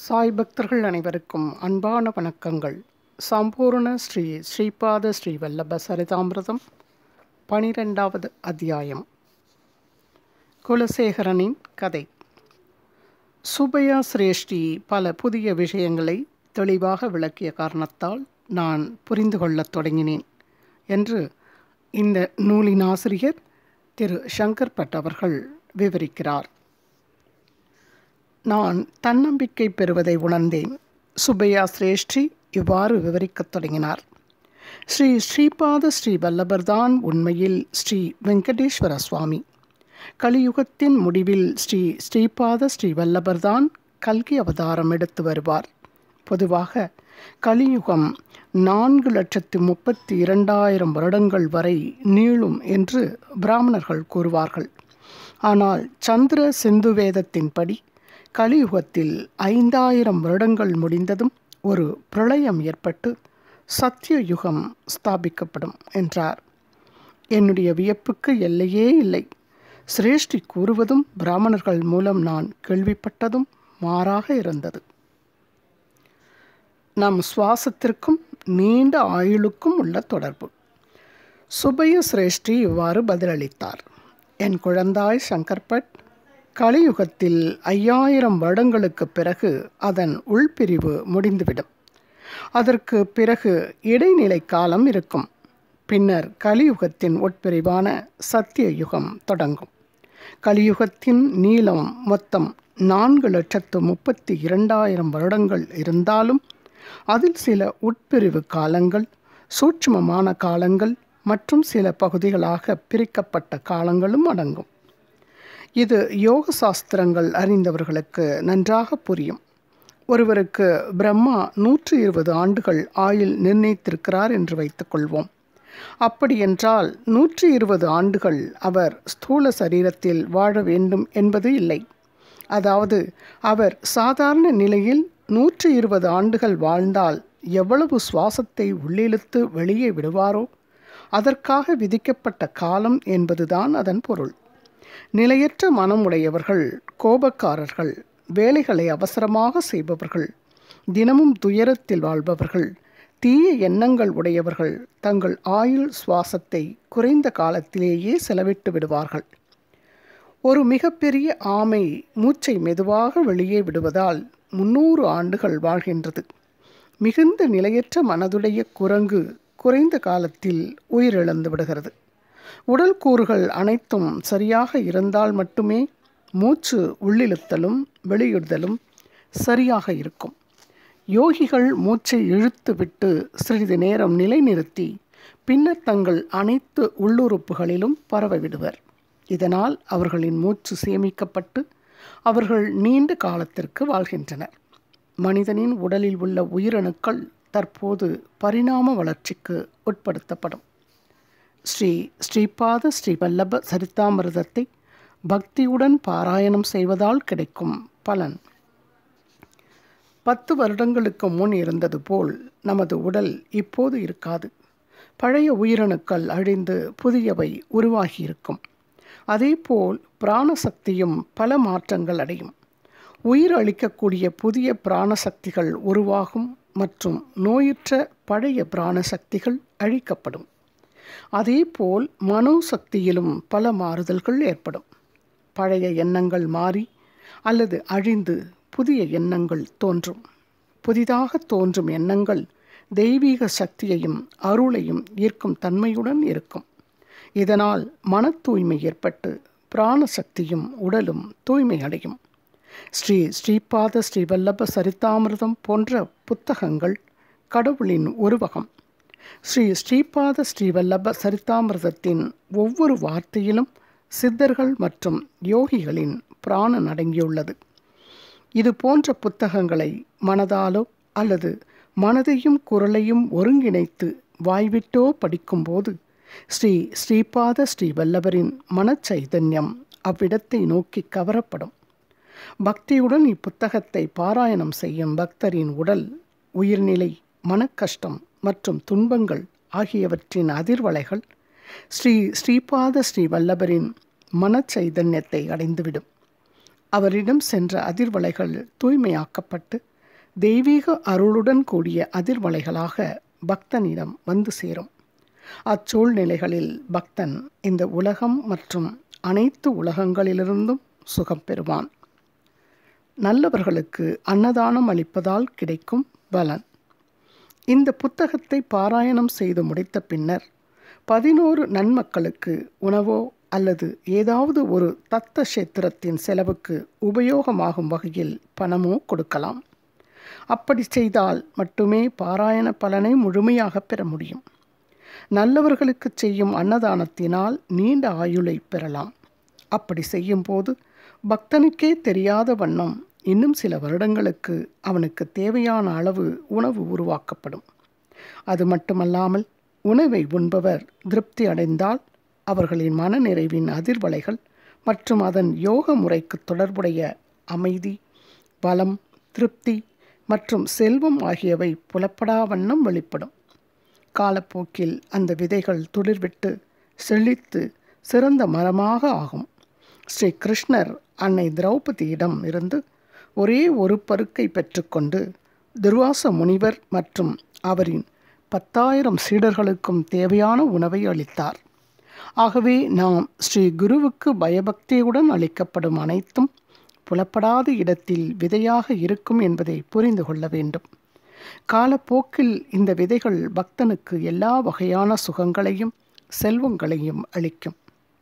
சாய் பக்தர்கள் அனைவருக்கும் அன்பான வணக்கங்கள் சம்பூர்ண ஸ்ரீ ஸ்ரீபாத ஸ்ரீ வல்லப சரிதாமிரதம் பனிரெண்டாவது அத்தியாயம் குலசேகரனின் கதை சுபையா சிரேஷ்டி பல புதிய விஷயங்களை தெளிவாக விளக்கிய காரணத்தால் நான் புரிந்து கொள்ளத் தொடங்கினேன் என்று இந்த நூலின் ஆசிரியர் திரு சங்கர் பட் அவர்கள் விவரிக்கிறார் நான் தன்னம்பிக்கை பெறுவதை உணர்ந்தேன் சுப்பையா சிரேஷ்டி இவ்வாறு விவரிக்கத் தொடங்கினார் ஸ்ரீ ஸ்ரீபாத ஸ்ரீ வல்லபர்தான் உண்மையில் ஸ்ரீ வெங்கடேஸ்வர சுவாமி கலியுகத்தின் முடிவில் ஸ்ரீ ஸ்ரீபாத ஸ்ரீ வல்லபர்தான் கல்கி அவதாரம் எடுத்து வருவார் பொதுவாக கலியுகம் நான்கு லட்சத்து முப்பத்தி இரண்டாயிரம் வருடங்கள் வரை நீளும் என்று பிராமணர்கள் கூறுவார்கள் ஆனால் சந்திர சிந்து வேதத்தின்படி கலியுகத்தில் ஐந்தாயிரம் வருடங்கள் முடிந்ததும் ஒரு பிரளயம் ஏற்பட்டு சத்திய யுகம் ஸ்தாபிக்கப்படும் என்றார் என்னுடைய வியப்புக்கு எல்லையே இல்லை சிரேஷ்டி கூறுவதும் பிராமணர்கள் மூலம் நான் கேள்விப்பட்டதும் மாறாக இருந்தது நம் சுவாசத்திற்கும் நீண்ட ஆயுளுக்கும் உள்ள தொடர்பு சுபய சிரேஷ்டி இவ்வாறு பதிலளித்தார் என் குழந்தாய் சங்கர்பட் கலியுகத்தில் ஐயாயிரம் வருடங்களுக்கு பிறகு அதன் உள்பிரிவு முடிந்துவிடும் அதற்கு பிறகு இடைநிலை காலம் இருக்கும் பின்னர் கலியுகத்தின் உட்பிரிவான சத்திய யுகம் தொடங்கும் கலியுகத்தின் நீளம் மொத்தம் நான்கு லட்சத்து முப்பத்தி இரண்டாயிரம் வருடங்கள் இருந்தாலும் அதில் சில உட்பிரிவு காலங்கள் சூட்சுமமான காலங்கள் மற்றும் சில பகுதிகளாக பிரிக்கப்பட்ட காலங்களும் அடங்கும் இது யோக சாஸ்திரங்கள் அறிந்தவர்களுக்கு நன்றாக புரியும் ஒருவருக்கு பிரம்மா நூற்றி இருபது ஆண்டுகள் ஆயுள் நிர்ணயித்திருக்கிறார் என்று வைத்துக்கொள்வோம் அப்படியென்றால் நூற்றி இருபது ஆண்டுகள் அவர் ஸ்தூல சரீரத்தில் வாழ வேண்டும் என்பது இல்லை அதாவது அவர் சாதாரண நிலையில் நூற்றி இருபது ஆண்டுகள் வாழ்ந்தால் எவ்வளவு சுவாசத்தை உள்ளிழுத்து வெளியே விடுவாரோ அதற்காக விதிக்கப்பட்ட காலம் என்பதுதான் அதன் பொருள் நிலையற்ற மனமுடையவர்கள் கோபக்காரர்கள் வேலைகளை அவசரமாக செய்பவர்கள் தினமும் துயரத்தில் வாழ்பவர்கள் தீய எண்ணங்கள் உடையவர்கள் தங்கள் ஆயுள் சுவாசத்தை குறைந்த காலத்திலேயே செலவிட்டு விடுவார்கள் ஒரு மிகப்பெரிய ஆமை மூச்சை மெதுவாக வெளியே விடுவதால் முன்னூறு ஆண்டுகள் வாழ்கின்றது மிகுந்த நிலையற்ற மனதுடைய குரங்கு குறைந்த காலத்தில் உயிரிழந்து விடுகிறது உடல் கூறுகள் அனைத்தும் சரியாக இருந்தால் மட்டுமே மூச்சு உள்ளிழுத்தலும் வெளியிடுதலும் சரியாக இருக்கும் யோகிகள் மூச்சை இழுத்து விட்டு சிறிது நேரம் நிலைநிறுத்தி பின்னர் தங்கள் அனைத்து உள்ளுறுப்புகளிலும் பரவ விடுவர் இதனால் அவர்களின் மூச்சு சேமிக்கப்பட்டு அவர்கள் நீண்ட காலத்திற்கு வாழ்கின்றனர் மனிதனின் உடலில் உள்ள உயிரணுக்கள் தற்போது பரிணாம வளர்ச்சிக்கு உட்படுத்தப்படும் ஸ்ரீ ஸ்ரீபாத ஸ்ரீ வல்லப சரித்தாமிரதத்தை பக்தியுடன் பாராயணம் செய்வதால் கிடைக்கும் பலன் பத்து வருடங்களுக்கு முன் இருந்தது போல் நமது உடல் இப்போது இருக்காது பழைய உயிரணுக்கள் அழிந்து புதியவை உருவாகியிருக்கும் அதேபோல் பிராணசக்தியும் பல மாற்றங்கள் அடையும் உயிர் அளிக்கக்கூடிய புதிய பிராணசக்திகள் உருவாகும் மற்றும் நோயுற்ற பழைய பிராணசக்திகள் அழிக்கப்படும் அதேபோல் மனோசக்தியிலும் பல மாறுதல்கள் ஏற்படும் பழைய எண்ணங்கள் மாறி அல்லது அழிந்து புதிய எண்ணங்கள் தோன்றும் புதிதாக தோன்றும் எண்ணங்கள் தெய்வீக சக்தியையும் அருளையும் ஈர்க்கும் தன்மையுடன் இருக்கும் இதனால் மன தூய்மை ஏற்பட்டு பிராணசக்தியும் உடலும் தூய்மை அடையும் ஸ்ரீ ஸ்ரீபாத ஸ்ரீ வல்லப சரித்தாமிரதம் போன்ற புத்தகங்கள் கடவுளின் உருவகம் ஸ்ரீ ஸ்ரீபாத ஸ்ரீ வல்லப சரித்தாமிரதத்தின் ஒவ்வொரு வார்த்தையிலும் சித்தர்கள் மற்றும் யோகிகளின் பிராணன் அடங்கியுள்ளது இது போன்ற புத்தகங்களை மனதாலோ அல்லது மனதையும் குரலையும் ஒருங்கிணைத்து வாய்விட்டோ படிக்கும்போது ஸ்ரீ ஸ்ரீபாத ஸ்ரீ வல்லவரின் மனச்சைதன்யம் அவ்விடத்தை நோக்கி கவரப்படும் பக்தியுடன் இப்புத்தகத்தை பாராயணம் செய்யும் பக்தரின் உடல் உயிர்நிலை மனக்கஷ்டம் மற்றும் துன்பங்கள் ஆகியவற்றின் அதிர்வலைகள் ஸ்ரீ ஸ்ரீபாத ஸ்ரீ வல்லபரின் மனச்சைதன்யத்தை அடைந்துவிடும் அவரிடம் சென்ற அதிர்வலைகள் தூய்மையாக்கப்பட்டு தெய்வீக அருளுடன் கூடிய அதிர்வலைகளாக பக்தனிடம் வந்து சேரும் அச்சூழ்நிலைகளில் பக்தன் இந்த உலகம் மற்றும் அனைத்து உலகங்களிலிருந்தும் சுகம் பெறுவான் நல்லவர்களுக்கு அன்னதானம் அளிப்பதால் கிடைக்கும் பலன் இந்த புத்தகத்தை பாராயணம் செய்து முடித்த பின்னர் பதினோரு நன்மக்களுக்கு உணவோ அல்லது ஏதாவது ஒரு தத்த கஷேத்திரத்தின் செலவுக்கு உபயோகமாகும் வகையில் பணமோ கொடுக்கலாம் அப்படி செய்தால் மட்டுமே பாராயண பலனை முழுமையாக பெற முடியும் நல்லவர்களுக்கு செய்யும் அன்னதானத்தினால் நீண்ட ஆயுளை பெறலாம் அப்படி செய்யும்போது பக்தனுக்கே தெரியாத வண்ணம் இன்னும் சில வருடங்களுக்கு அவனுக்கு தேவையான அளவு உணவு உருவாக்கப்படும் அது மட்டுமல்லாமல் உணவை உண்பவர் திருப்தி அடைந்தால் அவர்களின் மனநிறைவின் அதிர்வலைகள் மற்றும் அதன் யோக முறைக்கு தொடர்புடைய அமைதி பலம் திருப்தி மற்றும் செல்வம் ஆகியவை புலப்படா வண்ணம் வெளிப்படும் காலப்போக்கில் அந்த விதைகள் துளிர்விட்டு செழித்து சிறந்த மரமாக ஆகும் ஸ்ரீ கிருஷ்ணர் அன்னை திரௌபதியிடம் இருந்து ஒரே ஒரு பருக்கை பெற்றுக்கொண்டு துர்வாச முனிவர் மற்றும் அவரின் பத்தாயிரம் சீடர்களுக்கும் தேவையான உணவை அளித்தார் ஆகவே நாம் ஸ்ரீ குருவுக்கு பயபக்தியுடன் அளிக்கப்படும் அனைத்தும் புலப்படாத இடத்தில் விதையாக இருக்கும் என்பதை புரிந்து கொள்ள வேண்டும் காலப்போக்கில் இந்த விதைகள் பக்தனுக்கு எல்லா வகையான சுகங்களையும் செல்வங்களையும் அளிக்கும்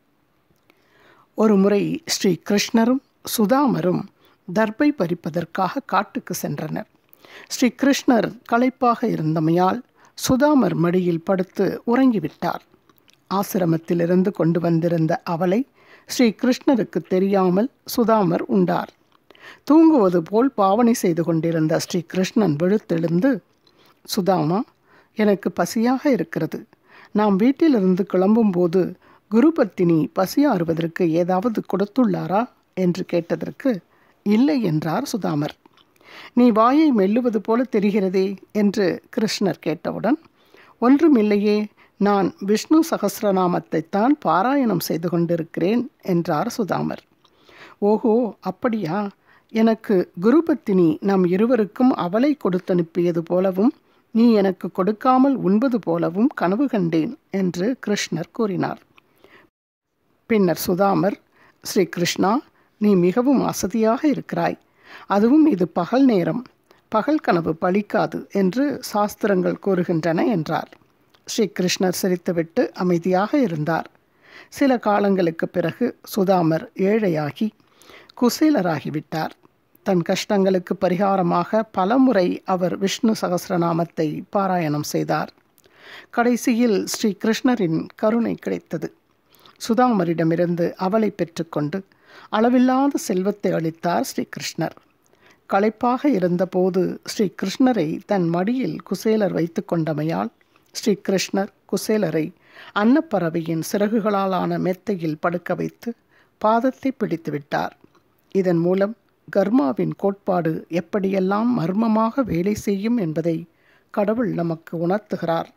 ஒரு முறை ஸ்ரீ கிருஷ்ணரும் சுதாமரும் தர்பை பறிப்பதற்காக காட்டுக்கு சென்றனர் ஸ்ரீ கிருஷ்ணர் களைப்பாக இருந்தமையால் சுதாமர் மடியில் படுத்து உறங்கிவிட்டார் ஆசிரமத்திலிருந்து கொண்டு வந்திருந்த அவளை ஸ்ரீ கிருஷ்ணருக்கு தெரியாமல் சுதாமர் உண்டார் தூங்குவது போல் பாவனை செய்து கொண்டிருந்த ஸ்ரீ கிருஷ்ணன் விழுத்தெழுந்து சுதாமா எனக்கு பசியாக இருக்கிறது நாம் வீட்டிலிருந்து கிளம்பும்போது குருபத்தினி பசியாறுவதற்கு ஏதாவது கொடுத்துள்ளாரா என்று கேட்டதற்கு இல்லை என்றார் சுதாமர் நீ வாயை மெல்லுவது போல தெரிகிறதே என்று கிருஷ்ணர் கேட்டவுடன் ஒன்றுமில்லையே நான் விஷ்ணு சகசிரநாமத்தை தான் பாராயணம் செய்து கொண்டிருக்கிறேன் என்றார் சுதாமர் ஓஹோ அப்படியா எனக்கு குருபத்தினி நம் இருவருக்கும் அவளை கொடுத்தனுப்பியது போலவும் நீ எனக்கு கொடுக்காமல் உண்பது போலவும் கனவு கண்டேன் என்று கிருஷ்ணர் கூறினார் பின்னர் சுதாமர் ஸ்ரீ கிருஷ்ணா நீ மிகவும் அசதியாக இருக்கிறாய் அதுவும் இது பகல் நேரம் பகல் கனவு பலிக்காது என்று சாஸ்திரங்கள் கூறுகின்றன என்றார் ஸ்ரீ கிருஷ்ணர் சிரித்துவிட்டு அமைதியாக இருந்தார் சில காலங்களுக்கு பிறகு சுதாமர் ஏழையாகி குசேலராகிவிட்டார் தன் கஷ்டங்களுக்கு பரிகாரமாக பலமுறை அவர் விஷ்ணு சகசிரநாமத்தை பாராயணம் செய்தார் கடைசியில் ஸ்ரீ கிருஷ்ணரின் கருணை கிடைத்தது சுதாமரிடமிருந்து அவளை பெற்றுக்கொண்டு அளவில்லாத செல்வத்தை அளித்தார் ஸ்ரீ கிருஷ்ணர் களைப்பாக இருந்தபோது ஸ்ரீ கிருஷ்ணரை தன் மடியில் குசேலர் வைத்து கொண்டமையால் ஸ்ரீ கிருஷ்ணர் குசேலரை அன்னப்பறவையின் சிறகுகளாலான மெத்தையில் படுக்க வைத்து பாதத்தை பிடித்து விட்டார் இதன் மூலம் கர்மாவின் கோட்பாடு எப்படியெல்லாம் மர்மமாக வேலை செய்யும் என்பதை கடவுள் நமக்கு உணர்த்துகிறார்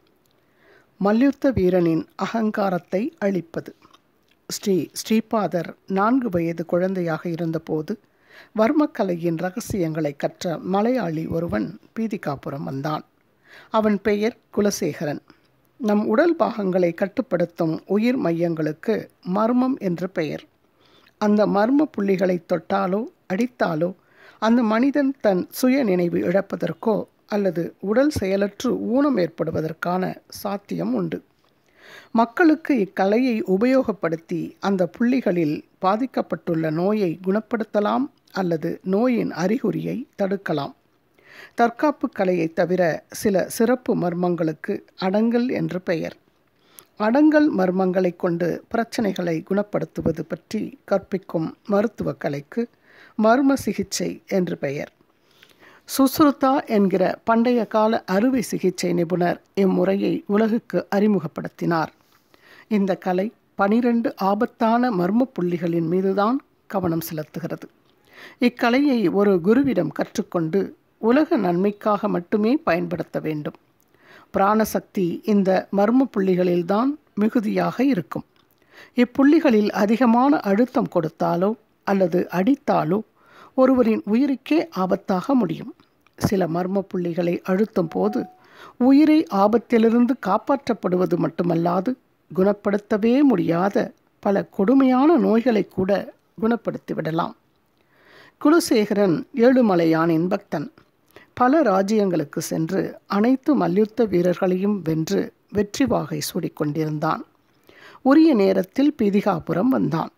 மல்யுத்த வீரனின் அகங்காரத்தை அழிப்பது ஸ்ரீ ஸ்ரீபாதர் நான்கு வயது குழந்தையாக இருந்தபோது வர்மக்கலையின் ரகசியங்களை கற்ற மலையாளி ஒருவன் பீதிகாபுரம் வந்தான் அவன் பெயர் குலசேகரன் நம் உடல் பாகங்களை கட்டுப்படுத்தும் உயிர் மையங்களுக்கு மர்மம் என்று பெயர் அந்த மர்ம புள்ளிகளை தொட்டாலோ அடித்தாலோ அந்த மனிதன் தன் சுய நினைவு இழப்பதற்கோ அல்லது உடல் செயலற்று ஊனம் ஏற்படுவதற்கான சாத்தியம் உண்டு மக்களுக்கு இக்கலையை உபயோகப்படுத்தி அந்த புள்ளிகளில் பாதிக்கப்பட்டுள்ள நோயை குணப்படுத்தலாம் அல்லது நோயின் அறிகுறியை தடுக்கலாம் தற்காப்பு கலையை தவிர சில சிறப்பு மர்மங்களுக்கு அடங்கல் என்று பெயர் அடங்கல் மர்மங்களை கொண்டு பிரச்சனைகளை குணப்படுத்துவது பற்றி கற்பிக்கும் மருத்துவ கலைக்கு மர்ம சிகிச்சை என்று பெயர் சுஸ்ருதா என்கிற பண்டைய கால அறுவை சிகிச்சை நிபுணர் இம்முறையை உலகுக்கு அறிமுகப்படுத்தினார் இந்த கலை பனிரெண்டு ஆபத்தான மர்ம புள்ளிகளின் மீதுதான் கவனம் செலுத்துகிறது இக்கலையை ஒரு குருவிடம் கற்றுக்கொண்டு உலக நன்மைக்காக மட்டுமே பயன்படுத்த வேண்டும் பிராணசக்தி இந்த மர்ம புள்ளிகளில்தான் மிகுதியாக இருக்கும் இப்புள்ளிகளில் அதிகமான அழுத்தம் கொடுத்தாலோ அல்லது அடித்தாலோ ஒருவரின் உயிருக்கே ஆபத்தாக முடியும் சில மர்ம புள்ளிகளை அழுத்தும் போது உயிரை ஆபத்திலிருந்து காப்பாற்றப்படுவது மட்டுமல்லாது குணப்படுத்தவே முடியாத பல கொடுமையான நோய்களை கூட குணப்படுத்திவிடலாம் குலசேகரன் ஏழுமலையானின் பக்தன் பல ராஜ்யங்களுக்கு சென்று அனைத்து மல்யுத்த வீரர்களையும் வென்று வெற்றி வாகை சூடிக்கொண்டிருந்தான் உரிய நேரத்தில் பீதிகாபுரம் வந்தான்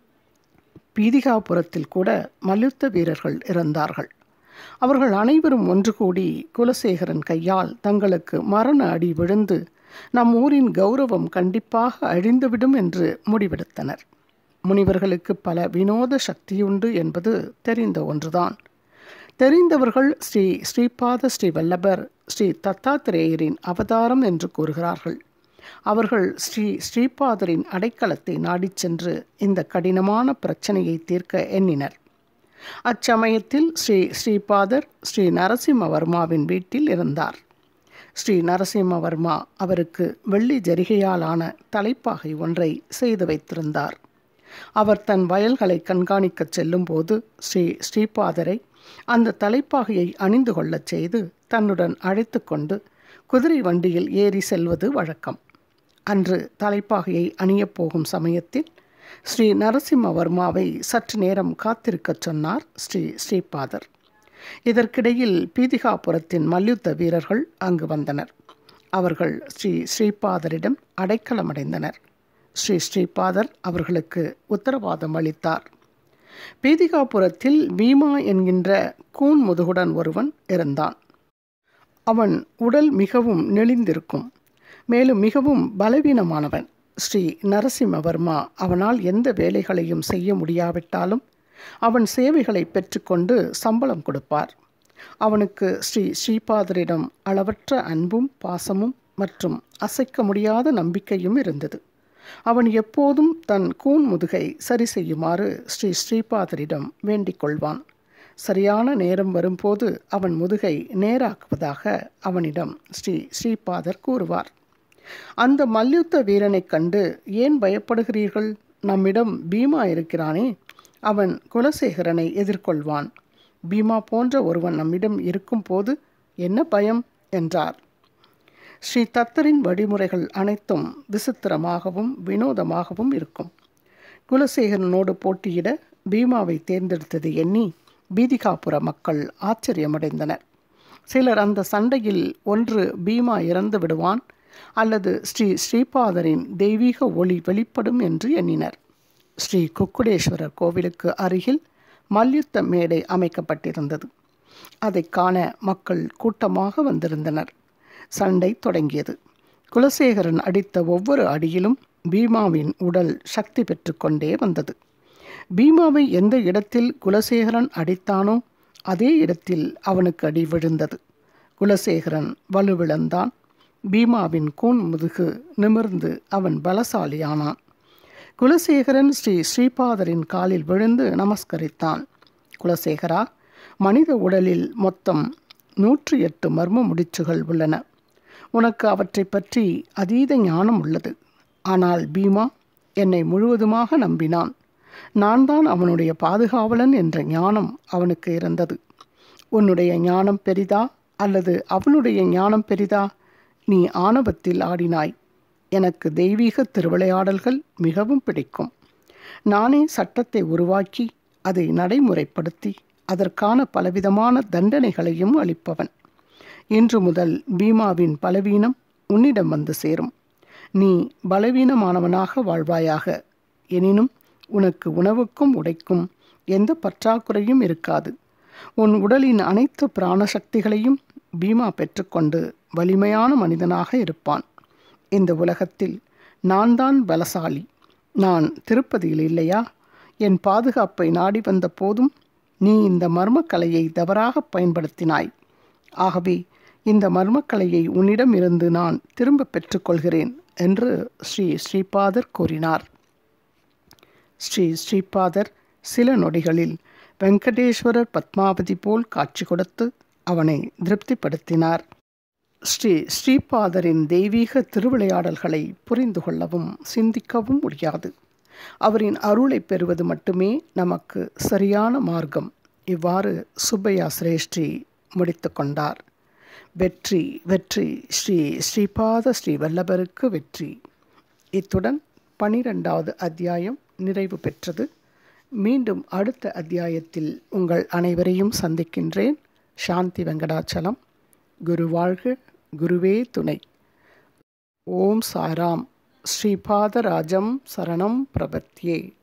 பீதிகாபுரத்தில் கூட மல்யுத்த வீரர்கள் இறந்தார்கள் அவர்கள் அனைவரும் ஒன்று கூடி குலசேகரன் கையால் தங்களுக்கு மரண அடி விழுந்து நம் ஊரின் கௌரவம் கண்டிப்பாக அழிந்துவிடும் என்று முடிவெடுத்தனர் முனிவர்களுக்கு பல வினோத சக்தியுண்டு என்பது தெரிந்த ஒன்றுதான் தெரிந்தவர்கள் ஸ்ரீ ஸ்ரீபாத ஸ்ரீ வல்லபர் ஸ்ரீ தத்தாத்திரேயரின் அவதாரம் என்று கூறுகிறார்கள் அவர்கள் ஸ்ரீ ஸ்ரீபாதரின் அடைக்கலத்தை நாடிச் சென்று இந்த கடினமான பிரச்சனையை தீர்க்க எண்ணினர் அச்சமயத்தில் ஸ்ரீ ஸ்ரீபாதர் ஸ்ரீ நரசிம்மவர்மாவின் வீட்டில் இருந்தார் ஸ்ரீ நரசிம்மவர்மா அவருக்கு வெள்ளி ஜரிகையாலான தலைப்பாகை ஒன்றை செய்து வைத்திருந்தார் அவர் தன் வயல்களை கண்காணிக்கச் செல்லும்போது ஸ்ரீ ஸ்ரீபாதரை அந்த தலைப்பாகையை அணிந்து கொள்ளச் செய்து தன்னுடன் அழைத்து கொண்டு குதிரை வண்டியில் ஏறி செல்வது வழக்கம் அன்று தலைப்பாகையை அணியப் போகும் சமயத்தில் ஸ்ரீ நரசிம்மவர்மாவை சற்று நேரம் காத்திருக்கச் சொன்னார் ஸ்ரீ ஸ்ரீபாதர் இதற்கிடையில் பீதிகாபுரத்தின் மல்யுத்த வீரர்கள் அங்கு வந்தனர் அவர்கள் ஸ்ரீ ஸ்ரீபாதரிடம் அடைக்கலமடைந்தனர் ஸ்ரீ ஸ்ரீபாதர் அவர்களுக்கு உத்தரவாதம் அளித்தார் பீதிகாபுரத்தில் பீமா என்கின்ற கூன் முதுகுடன் ஒருவன் இருந்தான் அவன் உடல் மிகவும் நெளிந்திருக்கும் மேலும் மிகவும் பலவீனமானவன் ஸ்ரீ நரசிம்மவர்மா அவனால் எந்த வேலைகளையும் செய்ய முடியாவிட்டாலும் அவன் சேவைகளை பெற்றுக்கொண்டு சம்பளம் கொடுப்பார் அவனுக்கு ஸ்ரீ ஸ்ரீபாதரிடம் அளவற்ற அன்பும் பாசமும் மற்றும் அசைக்க முடியாத நம்பிக்கையும் இருந்தது அவன் எப்போதும் தன் கூன் முதுகை சரி செய்யுமாறு ஸ்ரீ ஸ்ரீபாதரிடம் வேண்டிக் கொள்வான் சரியான நேரம் வரும்போது அவன் முதுகை நேராக்குவதாக அவனிடம் ஸ்ரீ ஸ்ரீபாதர் கூறுவார் அந்த மல்யுத்த வீரனைக் கண்டு ஏன் பயப்படுகிறீர்கள் நம்மிடம் பீமா இருக்கிறானே அவன் குலசேகரனை எதிர்கொள்வான் பீமா போன்ற ஒருவன் நம்மிடம் இருக்கும்போது என்ன பயம் என்றார் ஸ்ரீ தத்தரின் வழிமுறைகள் அனைத்தும் விசித்திரமாகவும் வினோதமாகவும் இருக்கும் குலசேகரனோடு போட்டியிட பீமாவை தேர்ந்தெடுத்தது எண்ணி பீதிகாபுர மக்கள் ஆச்சரியமடைந்தனர் சிலர் அந்த சண்டையில் ஒன்று பீமா இறந்து விடுவான் அல்லது ஸ்ரீ ஸ்ரீபாதரின் தெய்வீக ஒளி வெளிப்படும் என்று எண்ணினர் ஸ்ரீ குக்குடேஸ்வரர் கோவிலுக்கு அருகில் மல்யுத்த மேடை அமைக்கப்பட்டிருந்தது அதை காண மக்கள் கூட்டமாக வந்திருந்தனர் சண்டை தொடங்கியது குலசேகரன் அடித்த ஒவ்வொரு அடியிலும் பீமாவின் உடல் சக்தி பெற்றுக்கொண்டே வந்தது பீமாவை எந்த இடத்தில் குலசேகரன் அடித்தானோ அதே இடத்தில் அவனுக்கு அடி விழுந்தது குலசேகரன் வலுவிழந்தான் பீமாவின் கூன் முதுகு நிமிர்ந்து அவன் பலசாலியானான் குலசேகரன் ஸ்ரீ ஸ்ரீபாதரின் காலில் விழுந்து நமஸ்கரித்தான் குலசேகரா மனித உடலில் மொத்தம் நூற்றி எட்டு மர்ம முடிச்சுகள் உள்ளன உனக்கு அவற்றை பற்றி அதீத ஞானம் உள்ளது ஆனால் பீமா என்னை முழுவதுமாக நம்பினான் நான் தான் அவனுடைய பாதுகாவலன் என்ற ஞானம் அவனுக்கு இருந்தது உன்னுடைய ஞானம் பெரிதா அல்லது அவனுடைய ஞானம் பெரிதா நீ ஆணவத்தில் ஆடினாய் எனக்கு தெய்வீக திருவிளையாடல்கள் மிகவும் பிடிக்கும் நானே சட்டத்தை உருவாக்கி அதை நடைமுறைப்படுத்தி அதற்கான பலவிதமான தண்டனைகளையும் அளிப்பவன் இன்று முதல் பீமாவின் பலவீனம் உன்னிடம் வந்து சேரும் நீ பலவீனமானவனாக வாழ்வாயாக எனினும் உனக்கு உணவுக்கும் உடைக்கும் எந்த பற்றாக்குறையும் இருக்காது உன் உடலின் அனைத்து பிராணசக்திகளையும் பீமா பெற்றுக்கொண்டு வலிமையான மனிதனாக இருப்பான் இந்த உலகத்தில் நான் தான் பலசாலி நான் திருப்பதியில் இல்லையா என் பாதுகாப்பை நாடி வந்த போதும் நீ இந்த மர்மக்கலையை தவறாக பயன்படுத்தினாய் ஆகவே இந்த மர்மக்கலையை உன்னிடம் இருந்து நான் திரும்ப பெற்றுக்கொள்கிறேன் என்று ஸ்ரீ ஸ்ரீபாதர் கூறினார் ஸ்ரீ ஸ்ரீபாதர் சில நொடிகளில் வெங்கடேஸ்வரர் பத்மாவதி போல் காட்சி கொடுத்து அவனை திருப்திப்படுத்தினார் ஸ்ரீ ஸ்ரீபாதரின் தெய்வீக திருவிளையாடல்களை புரிந்து கொள்ளவும் சிந்திக்கவும் முடியாது அவரின் அருளை பெறுவது மட்டுமே நமக்கு சரியான மார்க்கம் இவ்வாறு சுப்பையா சிரேஷ்டி முடித்து கொண்டார் வெற்றி வெற்றி ஸ்ரீ ஸ்ரீபாத ஸ்ரீ வல்லபருக்கு வெற்றி இத்துடன் பனிரெண்டாவது அத்தியாயம் நிறைவு பெற்றது மீண்டும் அடுத்த அத்தியாயத்தில் உங்கள் அனைவரையும் சந்திக்கின்றேன் சாந்தி வெங்கடாச்சலம் குரு வாழ்க குருவே துணை ஓம் சாராம் ஸ்ரீபாதராஜம் சரணம் பிரபத்யே